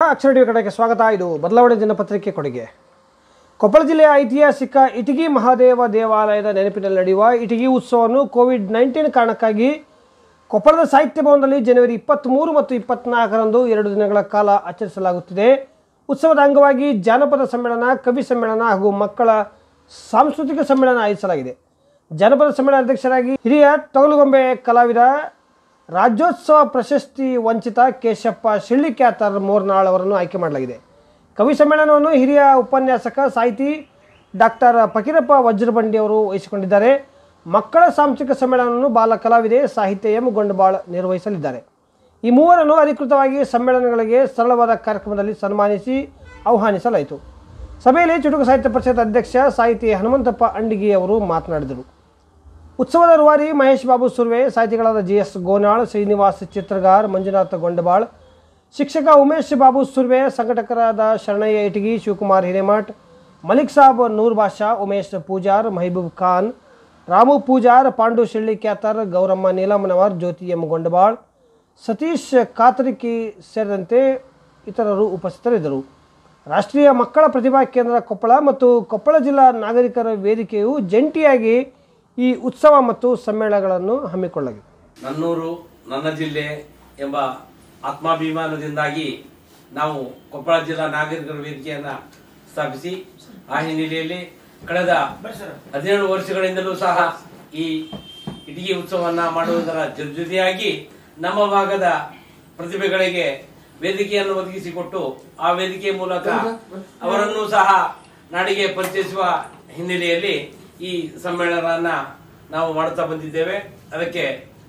ಅಕ್ಷರ TV ಕಡೆಗೆ ಸ್ವಾಗತ ಇದು ಬದಲಾವಣೆ ದಿನಪತ್ರಿಕೆ ಕೊಡುಗೆ ಕೊಪ್ಪಳ ಜಿಲ್ಲೆಯ ಐತಿಹಾಸಿಕ ಇಟಗಿ ಮಹಾದೇವ ದೇವಾಲಯದ ನೆನಪಿನಲ್ಲಿ ನಡೆಯುವ ಇಟಗಿ ಉತ್ಸವವನ್ನು ಕೋವಿಡ್ ನೈನ್ಟೀನ್ ಕಾರಣಕ್ಕಾಗಿ ಕೊಪ್ಪಳದ ಸಾಹಿತ್ಯ ಭವನದಲ್ಲಿ ಜನವರಿ ಇಪ್ಪತ್ತ್ಮೂರು ಮತ್ತು ಇಪ್ಪತ್ನಾಲ್ಕರಂದು ಎರಡು ದಿನಗಳ ಕಾಲ ಆಚರಿಸಲಾಗುತ್ತಿದೆ ಉತ್ಸವದ ಅಂಗವಾಗಿ ಜಾನಪದ ಸಮ್ಮೇಳನ ಕವಿ ಸಮ್ಮೇಳನ ಹಾಗೂ ಮಕ್ಕಳ ಸಾಂಸ್ಕೃತಿಕ ಸಮ್ಮೇಳನ ಆಯೋಜಿಸಲಾಗಿದೆ ಜಾನಪದ ಸಮ್ಮೇಳನ ಅಧ್ಯಕ್ಷರಾಗಿ ಹಿರಿಯ ತೊಗಲುಗೊಂಬೆ ಕಲಾವಿದ ರಾಜ್ಯೋತ್ಸವ ಪ್ರಶಸ್ತಿ ವಂಚಿತ ಕೇಶಪ್ಪ ಶಿಳ್ಳಿಕ್ಯಾತರ್ ಮೋರ್ನಾಳ್ ಅವರನ್ನು ಆಯ್ಕೆ ಮಾಡಲಾಗಿದೆ ಕವಿ ಸಮ್ಮೇಳನವನ್ನು ಹಿರಿಯ ಉಪನ್ಯಾಸಕ ಸಾಹಿತಿ ಡಾಕ್ಟರ್ ಫಕೀರಪ್ಪ ವಜ್ರಬಂಡಿ ಅವರು ವಹಿಸಿಕೊಂಡಿದ್ದಾರೆ ಮಕ್ಕಳ ಸಾಂಸ್ಕೃತಿಕ ಸಮ್ಮೇಳನವನ್ನು ಬಾಲ ಕಲಾವಿದೆ ಸಾಹಿತ್ಯ ಎಂ ಗೊಂಡಬಾಳ್ ನಿರ್ವಹಿಸಲಿದ್ದಾರೆ ಈ ಮೂವರನ್ನು ಅಧಿಕೃತವಾಗಿ ಸಮ್ಮೇಳನಗಳಿಗೆ ಸರಳವಾದ ಕಾರ್ಯಕ್ರಮದಲ್ಲಿ ಸನ್ಮಾನಿಸಿ ಆಹ್ವಾನಿಸಲಾಯಿತು ಸಭೆಯಲ್ಲಿ ಚುಟುಕು ಸಾಹಿತ್ಯ ಪರಿಷತ್ ಅಧ್ಯಕ್ಷ ಸಾಹಿತಿ ಹನುಮಂತಪ್ಪ ಅಂಡಿಗಿ ಅವರು ಮಾತನಾಡಿದರು ಉತ್ಸವದ ರೂವಾರಿ ಮಹೇಶ್ ಬಾಬು ಸುರ್ವೆ ಸಾಹಿತಿಗಳಾದ ಜಿ ಎಸ್ ಗೋನಾಳ್ ಶ್ರೀನಿವಾಸ್ ಚಿತ್ರಗಾರ್ ಮಂಜುನಾಥ ಗೊಂಡಬಾಳ್ ಶಿಕ್ಷಕ ಉಮೇಶ್ ಬಾಬು ಸುರ್ವೆ ಸಂಘಟಕರಾದ ಶರಣಯ್ಯ ಇಟಗಿ ಶಿವಕುಮಾರ್ ಹಿರೇಮಠ್ ಮಲಿಕ್ ಸಾಬ್ ನೂರ್ ಬಾಷಾ ಉಮೇಶ್ ಪೂಜಾರ್ ಮಹಬೂಬ್ ಖಾನ್ ರಾಮು ಪೂಜಾರ್ ಪಾಂಡು ಶಿಳ್ಳಿ ಕ್ಯಾತರ್ ಗೌರಮ್ಮ ನೀಲಮ್ಮನವರ್ ಜ್ಯೋತಿ ಎಂ ಗೊಂಡಬಾಳ್ ಸತೀಶ್ ಕಾತರಿಕಿ ಸೇರಿದಂತೆ ಇತರರು ಉಪಸ್ಥಿತರಿದ್ದರು ರಾಷ್ಟ್ರೀಯ ಮಕ್ಕಳ ಪ್ರತಿಭಾ ಕೇಂದ್ರ ಕೊಪ್ಪಳ ಮತ್ತು ಕೊಪ್ಪಳ ಜಿಲ್ಲಾ ನಾಗರಿಕರ ವೇದಿಕೆಯು ಜಂಟಿಯಾಗಿ ಈ ಉತ್ಸವ ಮತ್ತು ಸಮ್ಮೇಳನಗಳನ್ನು ಹಮ್ಮಿಕೊಳ್ಳಲಾಗಿದೆ ನನ್ನೂರು ನನ್ನ ಜಿಲ್ಲೆ ಎಂಬ ಆತ್ಮಾಭಿಮಾನದಿಂದಾಗಿ ನಾವು ಕೊಪ್ಪಳ ಜಿಲ್ಲಾ ನಾಗರಿಕರ ವೇದಿಕೆಯನ್ನ ಸ್ಥಾಪಿಸಿ ಆ ಹಿನ್ನೆಲೆಯಲ್ಲಿ ಕಳೆದ ಹದಿನೇಳು ವರ್ಷಗಳಿಂದಲೂ ಸಹ ಈ ಇಟಗಿ ಉತ್ಸವವನ್ನ ಮಾಡುವುದರ ಜೊತೆ ಜೊತೆಯಾಗಿ ನಮ್ಮ ಭಾಗದ ಪ್ರತಿಭೆಗಳಿಗೆ ವೇದಿಕೆಯನ್ನು ಒದಗಿಸಿಕೊಟ್ಟು ಆ ವೇದಿಕೆಯ ಮೂಲಕ ಅವರನ್ನು ಸಹ ನಾಡಿಗೆ ಪರಿಚಯಿಸುವ ಹಿನ್ನೆಲೆಯಲ್ಲಿ ಈ ಸಮ್ಮೇಳನವನ್ನ ನಾವು ಮಾಡುತ್ತಾ ಬಂದಿದ್ದೇವೆ ಅದಕ್ಕೆ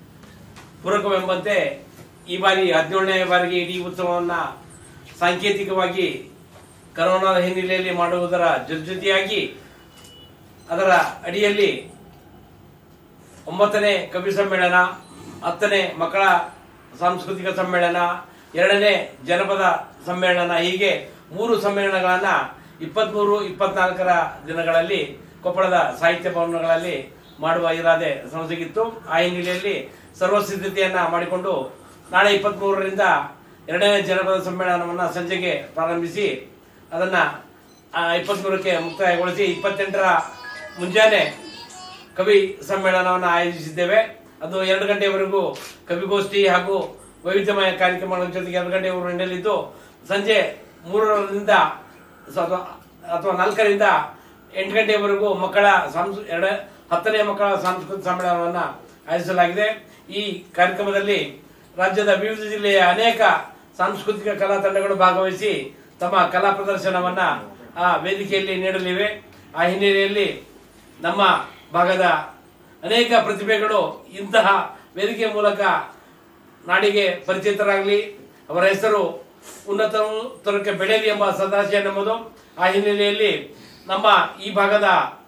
ಪೂರಕವೆಂಬಂತೆ ಈ ಬಾರಿ ಹದಿನೇಳನೇ ಬಾರಿಗೆ ಇಡೀ ಉತ್ಸವವನ್ನ ಸಾಂಕೇತಿಕವಾಗಿ ಕರೋನಾದ ಹಿನ್ನೆಲೆಯಲ್ಲಿ ಮಾಡುವುದರ ಜೊತೆ ಜೊತೆಯಾಗಿ ಅದರ ಅಡಿಯಲ್ಲಿ ಒಂಬತ್ತನೇ ಕವಿ ಸಮ್ಮೇಳನ ಹತ್ತನೇ ಮಕ್ಕಳ ಸಾಂಸ್ಕೃತಿಕ ಸಮ್ಮೇಳನ ಎರಡನೇ ಜನಪದ ಸಮ್ಮೇಳನ ಹೀಗೆ ಮೂರು ಸಮ್ಮೇಳನಗಳನ್ನ ಇಪ್ಪತ್ಮೂರು ಇಪ್ಪತ್ನಾಲ್ಕರ ದಿನಗಳಲ್ಲಿ ಕೊಪ್ಪಳದ ಸಾಹಿತ್ಯ ಭವನಗಳಲ್ಲಿ ಮಾಡುವ ಇರಾದೆ ಸಮಸಿಗಿತ್ತು ಆ ಹಿನ್ನೆಲೆಯಲ್ಲಿ ಸರ್ವ ಸಿದ್ಧತೆಯನ್ನ ಮಾಡಿಕೊಂಡು ನಾಳೆ ಇಪ್ಪತ್ಮೂರರಿಂದ ಎರಡನೇ ಜನಪದ ಸಮ್ಮೇಳನವನ್ನ ಸಂಜೆಗೆ ಪ್ರಾರಂಭಿಸಿ ಅದನ್ನ ಇಪ್ಪತ್ಮೂರಕ್ಕೆ ಮುಕ್ತಾಯಗೊಳಿಸಿ ಇಪ್ಪತ್ತೆಂಟರ ಮುಂಜಾನೆ ಕವಿ ಸಮ್ಮೇಳನವನ್ನು ಆಯೋಜಿಸಿದ್ದೇವೆ ಅದು ಎರಡು ಗಂಟೆವರೆಗೂ ಕವಿಗೋಷ್ಠಿ ಹಾಗೂ ವೈವಿಧ್ಯಮಯ ಕಾರ್ಯಕ್ರಮಗಳ ಜೊತೆಗೆ ಎರಡು ಗಂಟೆವರೆಗೂ ನಡೆಯಲಿದ್ದು ಸಂಜೆ ಮೂರರಿಂದ ಸ- ಅಥವಾ ನಾಲ್ಕರಿಂದ ಎಂಟು ಗಂಟೆವರೆಗೂ ಮಕ್ಕಳ ಸಾಂಸ್ ಎರಡ ಹತ್ತನೇ ಮಕ್ಕಳ ಸಾಂಸ್ಕೃತಿಕ ಸಮ್ಮೇಳನವನ್ನು ಆಯೋಜಿಸಲಾಗಿದೆ ಈ ಕಾರ್ಯಕ್ರಮದಲ್ಲಿ ರಾಜ್ಯದ ವಿವಿಧ ಜಿಲ್ಲೆಯ ಅನೇಕ ಸಾಂಸ್ಕೃತಿಕ ಕಲಾ ತಂಡಗಳು ಭಾಗವಹಿಸಿ ತಮ್ಮ ಕಲಾ ಪ್ರದರ್ಶನವನ್ನ ಆ ವೇದಿಕೆಯಲ್ಲಿ ನೀಡಲಿವೆ ಆ ಹಿನ್ನೆಲೆಯಲ್ಲಿ ನಮ್ಮ ಭಾಗದ ಅನೇಕ ಪ್ರತಿಭೆಗಳು ಇಂತಹ ವೇದಿಕೆ ಮೂಲಕ ನಾಡಿಗೆ ಪರಿಚಿತರಾಗಲಿ ಅವರ ಹೆಸರು ಉನ್ನತ ತರಕ್ಕೆ ಬೆಳೆಯಲಿ ಎಂಬ ಸದಾಶಯ ನಮ್ಮದು ಆ ಹಿನ್ನೆಲೆಯಲ್ಲಿ ನಮ್ಮ ಈ ಭಾಗದ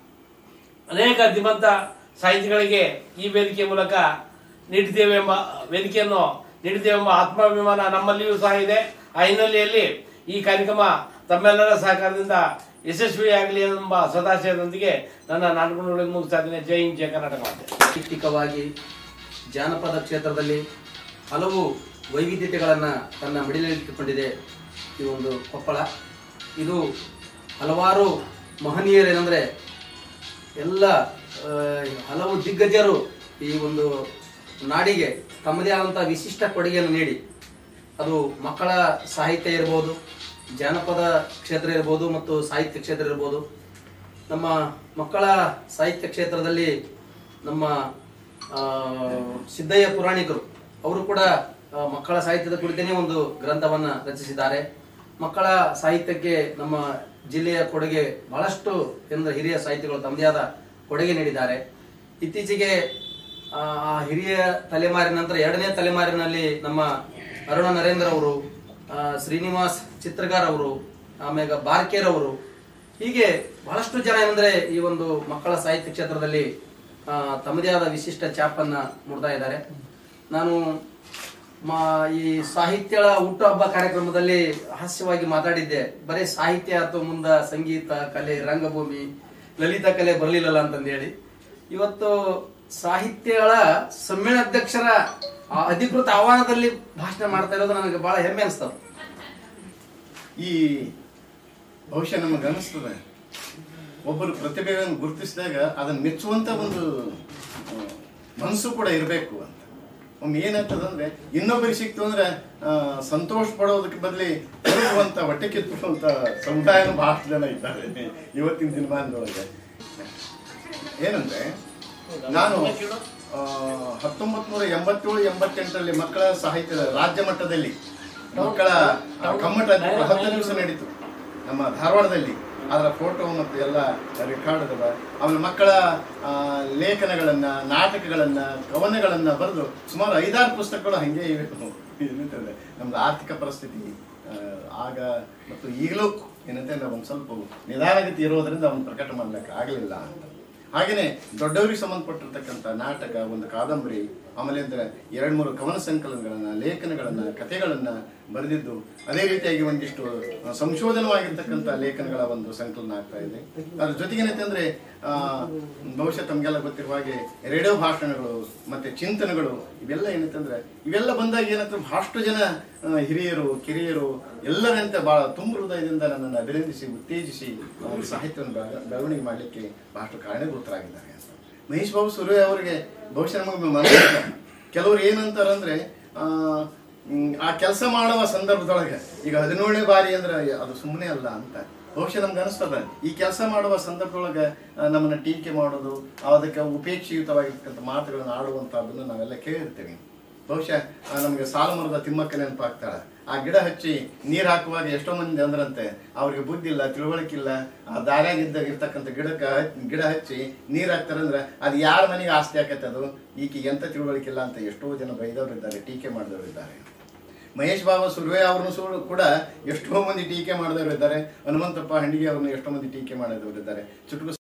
ಅನೇಕ ಧೀಮಂತ ಸಾಹಿತಿಗಳಿಗೆ ಈ ವೇದಿಕೆ ಮೂಲಕ ನೀಡಿದ್ದೇವೆ ಎಂಬ ವೇದಿಕೆಯನ್ನು ನೀಡಿದ್ದೇವೆ ಎಂಬ ಆತ್ಮಾಭಿಮಾನ ನಮ್ಮಲ್ಲಿಯೂ ಸಹ ಇದೆ ಆ ಹಿನ್ನೆಲೆಯಲ್ಲಿ ಈ ಕಾರ್ಯಕ್ರಮ ತಮ್ಮೆಲ್ಲರ ಸಹಕಾರದಿಂದ ಯಶಸ್ವಿಯಾಗಲಿ ಎಂಬ ಸದಾಶಯದೊಂದಿಗೆ ನನ್ನ ನಾಟಕಗಳನ್ನು ಮುಗಿಸ್ತಾ ಇದ್ದೇನೆ ಜೈ ಹಿಂದ್ ಜಯ ಕರ್ನಾಟಕ ಮಾತೆ ಸಾಹಿತ್ಯಿಕವಾಗಿ ಜಾನಪದ ಕ್ಷೇತ್ರದಲ್ಲಿ ಹಲವು ವೈವಿಧ್ಯತೆಗಳನ್ನು ತನ್ನ ಮಡಿಲಿಟ್ಟುಕೊಂಡಿದೆ ಈ ಒಂದು ಕೊಪ್ಪಳ ಇದು ಹಲವಾರು ಮಹನೀಯರೇನೆಂದರೆ ಎಲ್ಲ ಆ, ಹಲವು ದಿಗ್ಗಜರು ಈ ಒಂದು ನಾಡಿಗೆ ತಮ್ಮದೇ ಆದಂಥ ವಿಶಿಷ್ಟ ಕೊಡುಗೆಯನ್ನು ನೀಡಿ ಅದು ಮಕ್ಕಳ ಸಾಹಿತ್ಯ ಇರ್ಬೋದು ಜಾನಪದ ಕ್ಷೇತ್ರ ಇರ್ಬೋದು ಮತ್ತು ಸಾಹಿತ್ಯ ಕ್ಷೇತ್ರ ಇರ್ಬೋದು ನಮ್ಮ ಮಕ್ಕಳ ಸಾಹಿತ್ಯ ಕ್ಷೇತ್ರದಲ್ಲಿ ನಮ್ಮ ಆ, ಸಿದ್ದಯ್ಯ ಪುರಾಣಿಕರು ಅವರು ಕೂಡ ಆ, ಮಕ್ಕಳ ಸಾಹಿತ್ಯದ ಕುರಿತೇನೆ ಒಂದು ಗ್ರಂಥವನ್ನ ರಚಿಸಿದ್ದಾರೆ ಮಕ್ಕಳ ಸಾಹಿತ್ಯಕ್ಕೆ ನಮ್ಮ ಜಿಲ್ಲೆಯ ಕೊಡುಗೆ ಬಹಳಷ್ಟು ಎಂದರೆ ಹಿರಿಯ ಸಾಹಿತಿಗಳು ತಮ್ಮದೇ ಆದ ಕೊಡುಗೆ ನೀಡಿದ್ದಾರೆ ಇತ್ತೀಚೆಗೆ ಆ ಆ ಹಿರಿಯ ತಲೆಮಾರಿನ ನಂತರ ಎರಡನೇ ತಲೆಮಾರಿನಲ್ಲಿ ನಮ್ಮ ಅರುಣ ನರೇಂದ್ರ ಅವರು ಆ, ಶ್ರೀನಿವಾಸ್ ಚಿತ್ರಗಾರ್ ಅವರು ಆಮೇಲೆ ಬಾರ್ಕೇರ್ ಅವರು ಹೀಗೆ ಬಹಳಷ್ಟು ಜನ ಏನಂದ್ರೆ ಈ ಒಂದು ಮಕ್ಕಳ ಸಾಹಿತ್ಯ ಕ್ಷೇತ್ರದಲ್ಲಿ ಆ, ತಮ್ಮದೇ ಆದ ವಿಶಿಷ್ಟ ಛಾಪನ್ನ ಮೂಡ್ತಾ ಇದ್ದಾರೆ ನಾನು ಮಾ- ಈ ಸಾಹಿತ್ಯ ಹುಟ್ಟುಹಬ್ಬ ಕಾರ್ಯಕ್ರಮದಲ್ಲಿ ಹಾಸ್ಯವಾಗಿ ಮಾತಾಡಿದ್ದೆ ಬರೀ ಸಾಹಿತ್ಯ ಅಥವಾ ಮುಂದ ಸಂಗೀತ ಕಲೆ ರಂಗಭೂಮಿ ಲಲಿತ ಕಲೆ ಬರಲಿಲ್ಲಲ್ಲ ಅಂತಂದೇಳಿ ಇವತ್ತು ಸಾಹಿತ್ಯಗಳ ಸಮ್ಮೇಳನಾಧ್ಯಕ್ಷರ ಆ ಅಧಿಕೃತ ಆಹ್ವಾನದಲ್ಲಿ ಭಾಷಣ ಮಾಡ್ತಾ ಇರೋದು ನನಗೆ ಬಹಳ ಹೆಮ್ಮೆ ಅನಿಸ್ತದೆ ಈ ಬಹುಶಃ ನಮಗೆ ಅನಿಸ್ತದೆ ಒಬ್ಬರು ಪ್ರತಿಭೆಯನ್ನು ಗುರುತಿಸಿದಾಗ ಅದನ್ನ ಮೆಚ್ಚುವಂತ ಒಂದು ಆ, ಮನಸ್ಸು ಕೂಡ ಇರಬೇಕು ಅಂತ ಒಮ್ಮೆ ಏನಾಗ್ತದೆ ಅಂದ್ರೆ ಇನ್ನೊಬ್ಬರಿಗೆ ಸಿಕ್ತು ಅಂದ್ರೆ ಆ, ಸಂತೋಷ ಪಡೋದಕ್ಕೆ ಬದಲಿ ಕೊರಗುವಂತ ಹೊಟ್ಟೆ ಕಿತ್ತುವಂತ ಸಮುದಾಯನ ಬಹಳಷ್ಟು ಜನ ಇದ್ದಾರೆ ಇವತ್ತಿನ ದಿನಮಾನದೊಳಗೆ ಏನಂದ್ರೆ ನಾನು ಹತ್ತೊಂಬತ್ ನೂರ ಎಂಬತ್ತೇಳು ಎಂಬತ್ತೆಂಟರಲ್ಲಿ ಮಕ್ಕಳ ಸಾಹಿತ್ಯದ ರಾಜ್ಯ ಮಟ್ಟದಲ್ಲಿ ಮಕ್ಕಳ ಆ, ಕಮ್ಮಟ ದಿವಸ ಹತ್ತು ದಿವಸ ನಡೀತು ನಮ್ಮ ಧಾರವಾಡದಲ್ಲಿ ಅದರ ಫೋಟೋ ಮತ್ತು ಎಲ್ಲ ರೆಕಾರ್ಡ್ ಅದ ಆಮೇಲೆ ಮಕ್ಕಳ ಆ, ಲೇಖನಗಳನ್ನ ನಾಟಕಗಳನ್ನ ಕವನಗಳನ್ನ ಬರೆದು ಸುಮಾರು ಐದಾರು ಪುಸ್ತಕಗಳು ಹಂಗೆ ಇವೆ ಏನಂತಂದ್ರೆ ನಮ್ದು ಆರ್ಥಿಕ ಪರಿಸ್ಥಿತಿ ಆ, ಆಗ ಮತ್ತು ಈಗಲೂ ಏನಂತಂದ್ರೆ ಒಂದು ಸ್ವಲ್ಪ ನಿಧಾನಗತಿ ಇರೋದ್ರಿಂದ ಅವನು ಪ್ರಕಟ ಮಾಡ್ಲಿಕ್ಕೆ ಆಗಲಿಲ್ಲ ಅಂತ ಹಾಗೇನೆ ದೊಡ್ಡವರಿಗೆ ಸಂಬಂಧಪಟ್ಟಿರ್ತಕ್ಕಂಥ ನಾಟಕ ಒಂದು ಕಾದಂಬರಿ ಆಮೇಲೆ ಅಂದ್ರೆ ಎರಡ್ ಮೂರು ಕವನ ಸಂಕಲನಗಳನ್ನ ಲೇಖನಗಳನ್ನ ಕಥೆಗಳನ್ನ ಬರೆದಿದ್ದು ಅದೇ ರೀತಿಯಾಗಿ ಒಂದಿಷ್ಟು ಆ, ಸಂಶೋಧನವಾಗಿರ್ತಕ್ಕಂಥ ಲೇಖನಗಳ ಒಂದು ಸಂಕಲನ ಆಗ್ತಾ ಇದೆ ಅದ್ರ ಜೊತೆಗೆ ಏನಂತಂದ್ರೆ ಆ ಬಹುಶಃ ತಮಗೆಲ್ಲ ಗೊತ್ತಿರುವ ಹಾಗೆ ರೇಡಿಯೋ ಭಾಷಣಗಳು ಮತ್ತೆ ಚಿಂತನೆಗಳು ಇವೆಲ್ಲ ಏನಂತಂದ್ರೆ ಇವೆಲ್ಲ ಬಂದಾಗ ಏನಂತಂದ್ರೆ ಬಹಳಷ್ಟು ಜನ ಆ, ಹಿರಿಯರು ಕಿರಿಯರು ಎಲ್ಲರಂತೆ ಬಹಳ ತುಂಬ ಹೃದಯದಿಂದ ನನ್ನನ್ನು ಅಭಿನಂದಿಸಿ ಉತ್ತೇಜಿಸಿ ಆ ಒಂದು ಸಾಹಿತ್ಯವನ್ನು ಬೆಳ- ಬೆಳವಣಿಗೆ ಮಾಡಲಿಕ್ಕೆ ಬಹಳಷ್ಟು ಕಾರಣೀಭೂತರಾಗಿದ್ದಾರೆ ಅಂತ ಮಹೇಶ್ ಬಾಬು ಸುರೇ ಅವರಿಗೆ ಬಹುಶಃ ನಮಗೆ ಮನಸ್ಸಿಲ್ಲ ಕೆಲವರು ಏನಂತಾರಂದ್ರೆ ಆ ಮ್, ಆ ಕೆಲಸ ಮಾಡುವ ಸಂದರ್ಭದೊಳಗೆ ಈಗ ಹದಿನೇಳನೇ ಬಾರಿ ಅಂದ್ರೆ ಅದು ಸುಮ್ಮನೆ ಅಲ್ಲ ಅಂತ ಬಹುಶಃ ನಮ್ಗೆ ಅನಿಸ್ತದ ಈ ಕೆಲಸ ಮಾಡುವ ಸಂದರ್ಭದೊಳಗೆ ಆ, ನಮ್ಮನ್ನ ಟೀಕೆ ಮಾಡೋದು ಅದಕ್ಕೆ ಉಪೇಕ್ಷಿತವಾಗಿರ್ತಕ್ಕಂಥ ಮಾತುಗಳನ್ನು ಆಡುವಂತಹದನ್ನು ನಾವೆಲ್ಲ ಕೇಳಿರ್ತೀವಿ ಬಹುಶಃ ಆ, ನಮ್ಗೆ ಸಾಲಮರದ ತಿಮ್ಮಕ್ಕ ನೆನಪಾಗ್ತಾಳ ಆ ಗಿಡ ಹಚ್ಚಿ ನೀರ್ ಹಾಕುವಾಗ ಎಷ್ಟೋ ಮಂದಿ ಅಂದ್ರಂತೆ ಅವ್ರಿಗೆ ಬುದ್ಧಿ ಇಲ್ಲ ತಿಳುವಳಿಕೆ ಇಲ್ಲ ಆ ದಾರ್ಯಾಗ ಇದ್ದಾಗ ಇರ್ತಕ್ಕಂಥ ಗಿಡಕ್ಕೆ ಹಚ್- ಗಿಡ ಹಚ್ಚಿ ನೀರ್ ಹಾಕ್ತಾರಂದ್ರೆ ಅದು ಯಾರ ಮನೆಗೆ ಆಸ್ತಿ ಆಕತ್ತೆ ಅದು ಈಕಿಗೆ ಎಂತ ತಿಳುವಳಿಕೆ ಇಲ್ಲ ಅಂತ ಎಷ್ಟೋ ಜನ ಬೈದವ್ರು ಇದ್ದಾರೆ ಟೀಕೆ ಮಾಡಿದವರು ಇದ್ದಾರೆ ಮಹೇಶ್ ಬಾಬಾ ಸುರ್ವೆ ಅವರನ್ನು ಸು ಕೂಡ ಎಷ್ಟೋ ಮಂದಿ ಟೀಕೆ ಮಾಡಿದವರು ಇದ್ದಾರೆ ಹನುಮಂತಪ್ಪ ಹಂಡಿಗೆ ಅವರನ್ನು ಎಷ್ಟೋ ಮಂದಿ ಟೀಕೆ ಮಾಡಿದವರು ಇದ್ದಾರೆ ಚುಟುಕು